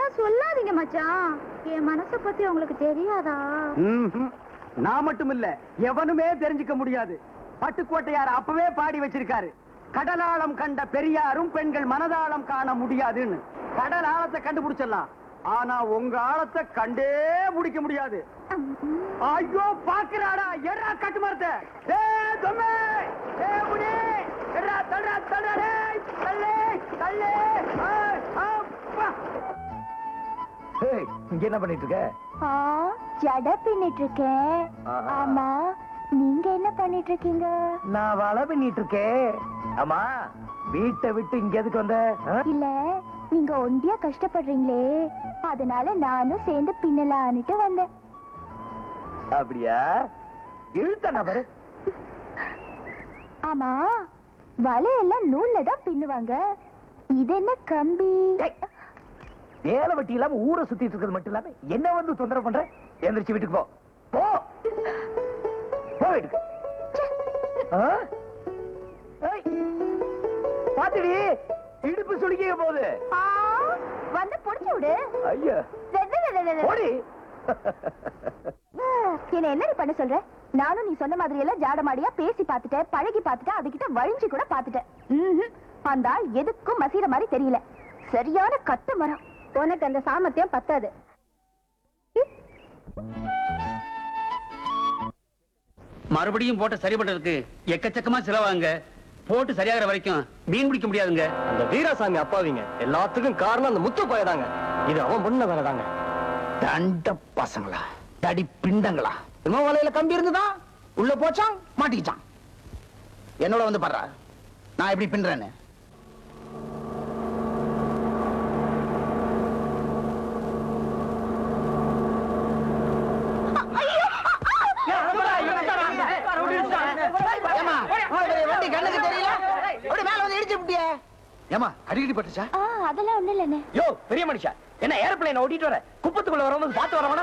அப்படிலாம் சொல்லாதீங்க மச்சான் என் மனச பத்தி உங்களுக்கு தெரியாதா ம்ஹும். நான் மட்டும் இல்ல எவனுமே தெரிஞ்சுக்க முடியாது பட்டுக்கோட்டையார் அப்பவே பாடி வச்சிருக்காரு கடலாழம் கண்ட பெரியாரும் பெண்கள் மனதாளம் காண முடியாதுன்னு கடல் ஆழத்தை கண்டுபிடிச்சிடலாம் ஆனா உங்க ஆழத்தை கண்டே முடிக்க முடியாது ஐயோ பாக்குறாடா எடா கட்டு மரத்தை ஏ தொம்மே ஏ முடி எடா தள்ளுடா தள்ளுடா டேய் தள்ளு தள்ளு ஏய், அப்பா. ஏய், இங்க என்ன பண்ணிட்டு இருக்க ஆ ஜட பின்னிட்டு இருக்கேன் ஆஹா. ஆமா நீங்க என்ன பண்ணிட்டு இருக்கீங்க நான் வலை பண்ணிட்டு இருக்கேன் ஆமா வீட்டை விட்டு இங்க எதுக்கு வந்த ஆ? இல்ல நீங்க ஒண்டியா கஷ்டப்படுறீங்களே அதனால நானும் சேர்ந்து பின்னலான்னுட்டு வந்தேன் அப்படியா இழுத்த நபரு ஆமா வலையெல்லாம் நூல்ல தான் பின்னுவாங்க இது என்ன கம்பி வேலை வெட்டி இல்லாம ஊரை சுத்திட்டு இருக்கிறது மட்டும் இல்லாம என்ன வந்து தொந்தரவு பண்ற எந்திரிச்சு வீட்டுக்கு போ போ போ வீட்டுக்கு ஆ? ஏய், பாத்துடி இடுப்பு சுளுக்கிக்க போகுது ஆ, வந்து புடிச்சு விடு ஐயா வெ, வெ, வெ, வெ, வெ, வெ. ஓடி என்ன என்ன நீ பண்ண சொல்ற நானும் நீ சொன்ன மாதிரி எல்லாம் ஜாடமாடியா பேசி பார்த்துட்டேன் பழகி பார்த்துட்டேன் அதுகிட்ட வழிஞ்சு கூட பார்த்துட்டேன் ம்ஹும். அந்த ஆள் எதுக்கும் மசீர மாதிரி தெரியல சரியான கட்டு மரம் உனக்கு அந்த சாமர்த்தியம் பத்தாது மறுபடியும் போட்டு சரி பண்றதுக்கு எக்கச்சக்கமா செலவாங்க போட்டு சரியாகிற வரைக்கும் மீன் பிடிக்க முடியாதுங்க அந்த வீராசாமி அப்பாவிங்க எல்லாத்துக்கும் காரணம் அந்த முத்து பயதாங்க இது அவன் முன்ன வேலைதாங்க தண்ட பசங்களா தடி பிண்டங்களா இன்னும் வலையில கம்பி இருந்துதா உள்ள போச்சான் மாட்டிக்கிச்சான் என்னோட வந்து பாடுறா நான் எப்படி பின்றேன்னு ஏம்மா, வண்டி கண்ணுக்கு தெரியல அப்படி மேல வந்து இடிச்சு விட்டியே ஏமா அடிக்கடி பட்டுச்சா ஆ அதெல்லாம் ஒண்ணு இல்லைண்ணே யோ பெரிய மனுஷா என்ன ஏர்பிளைன் ஓட்டிட்டு வர குப்பத்துக்குள்ள வரவங்க பார்த்து வரவனா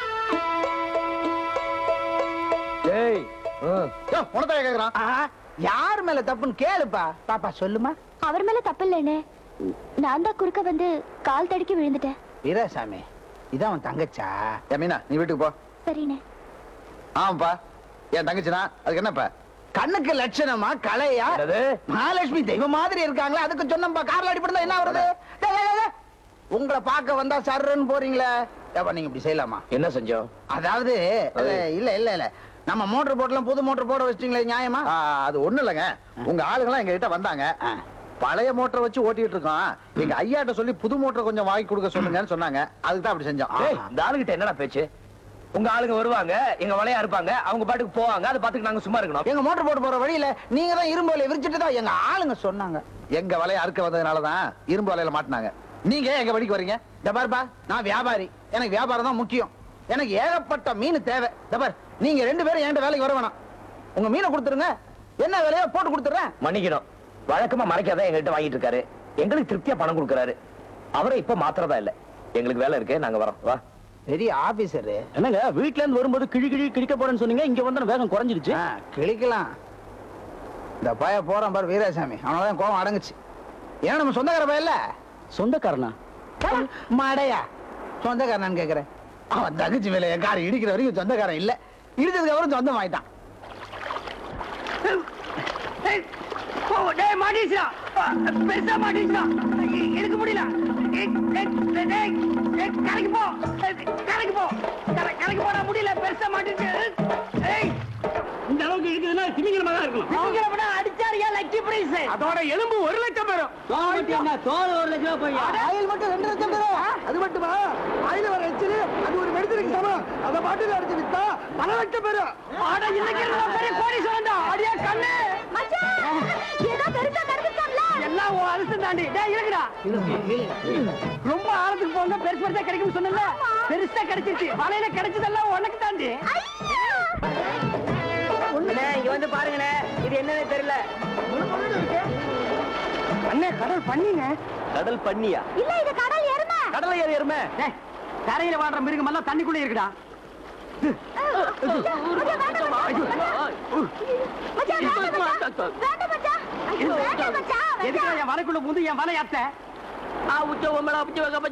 ஏய் உனதான் கேக்குறான் யார் மேல தப்புன்னு கேளுப்பா பாப்பா சொல்லுமா அவர் மேல தப்பு இல்லைண்ணே நான் தான் குறுக்க வந்து கால் தடுக்கி விழுந்துட்டேன் வீராசாமி இதான் அவன் தங்கச்சா மீனா நீ வீட்டுக்கு போ சரிண்ணே ஆமாப்பா என் தங்கச்சினா அதுக்கு என்னப்பா கண்ணுக்கு லட்சணமா கலையா மகாலட்சுமி தெய்வம் மாதிரி இருக்காங்களா அதுக்கு சொன்னப்பா கார்ல அடிப்படா என்ன வருது டேய், டேய், டேய். உங்களை பார்க்க வந்தா சர்ன்னு போறீங்களே ஏப்பா நீங்க இப்படி செய்யலாமா என்ன செஞ்சோம் அதாவது அது இல்ல இல்ல இல்ல நம்ம மோட்டர் போட்டலாம் புது மோட்டர் போட வச்சிட்டீங்களே நியாயமா அது ஒண்ணு இல்லைங்க உங்க ஆளுங்கெல்லாம் எங்க கிட்ட வந்தாங்க ஆ. பழைய மோட்டரை வச்சு ஓட்டிட்டு இருக்கோம் எங்க ஐயாட்ட சொல்லி புது மோட்டர் கொஞ்சம் வாங்கி கொடுக்க சொல்லுங்கன்னு சொன்னாங்க அதுக்கு தான் அப்படி செஞ்சோம் ஆ. ஏய், இந்த ஆளுகிட்ட என்னடா பேச்சு உங்க ஆளுங்க வருவாங்க எங்க வலையா இருப்பாங்க அவங்க பாட்டுக்கு போவாங்க அதை பாத்துக்கு நாங்க சும்மா இருக்கணும் எங்க மோட்டர் போட்டு போற வழியில நீங்க தான் இரும்பு வலையை விரிச்சிட்டு தான் எங்க ஆளுங்க சொன்னாங்க எங்க வலைய அறுக்க வந்ததுனாலதான் இரும்பு வலையில மாட்டினாங்க நீங்க ஏன் எங்க வழிக்கு வர்றீங்க இந்த பாருப்பா நான் வியாபாரி எனக்கு வியாபாரம் தான் முக்கியம் எனக்கு ஏகப்பட்ட மீன் தேவை இந்த பார் நீங்க ரெண்டு பேரும் என்கிட்ட வேலைக்கு வர வேணாம் உங்க மீனை கொடுத்துருங்க என்ன விலையோ போட்டு கொடுத்துறேன் மன்னிக்கணும் வழக்கமா மறைக்காதான் எங்ககிட்ட வாங்கிட்டு இருக்காரு எங்களுக்கு திருப்தியா பணம் கொடுக்கறாரு அவரை இப்ப மாத்திரதா இல்ல எங்களுக்கு வேலை இருக்கு நாங்க வரோம் வா பெரிய ஆபீசரு என்னங்க வீட்ல இருந்து வரும்போது கிழி கிழி கிழிக்க போறேன்னு சொன்னீங்க இங்க வந்து வேகம் குறைஞ்சிருச்சு கிழிக்கலாம் இந்த பய போறான் பாரு வீராசாமி அவனதான் கோவம் அடங்குச்சு ஏன் நம்ம சொந்தக்கார பையல்ல சொந்தக்காரனா மடையா சொந்தக்காரனான்னு கேக்குறேன் அவன் தகுச்சி மேல என் காரை இடிக்கிற வரைக்கும் சொந்தக்காரன் இல்ல இடிச்சதுக்கு அப்புறம் சொந்தம் ஆயிட்டான் டேய் மாட்டிச்சுடா பெருசா மாட்டிச்சுடா எனக்கு முடியல கரைக்கு போ கரைக்கு போ கரைக்கு போட முடியல பெருசா மாட்டிச்சு இந்த அளவுக்கு இருக்குதுன்னா திமிங்கலமா தான் இருக்கும் திமிங்கலமா அடிச்சாரியா லக்கி பிரைஸ் அதோட எலும்பு ஒரு லட்சம் பெறும் தோல் ஒரு லட்சம் போய் ஆயில் மட்டும் ரெண்டு லட்சம் பேரும் அது மட்டுமா ஆயில வர எச்சிலு அது ஒரு மெடிசனுக்கு சமம் அத பாட்டுல அடிச்சு வித்தா பல லட்சம் பேரும் ஆட இன்னைக்கு இருந்தா பெரிய கோடி சொல்லண்டா அடியா கண்ணு ஏதோ பெருசா கருதுட்டான்ல எல்லாம் உன் அழுத்தம் தாண்டி டேய் இருக்குடா ரொம்ப ஆழத்துக்கு போங்க பெருசு பெருசா கிடைக்கும் சொன்னல பெருசா கிடைச்சிருச்சு வலையில கிடைச்சதெல்லாம் உனக்கு தாண்டி இங்க வந்து பாருங்கண்ணே இது என்னன்னு தெரியல அண்ணே கடல் பண்ணிங்க கடல் பண்ணியா இல்ல இது கடல் எருமை கடலை ஏறி எருமை டேய், கரையில வாடுற மிருகம் எல்லாம் தண்ணிக்குள்ள இருக்குடா மச்சான், வேண்டாம் மச்சான். வேண்டாம் மச்சான். ஐயோ, வேண்டாம் மச்சான், எதுக்கு வேண்டாம். என் வலைக்குள்ள புந்து என் வலை அத்தை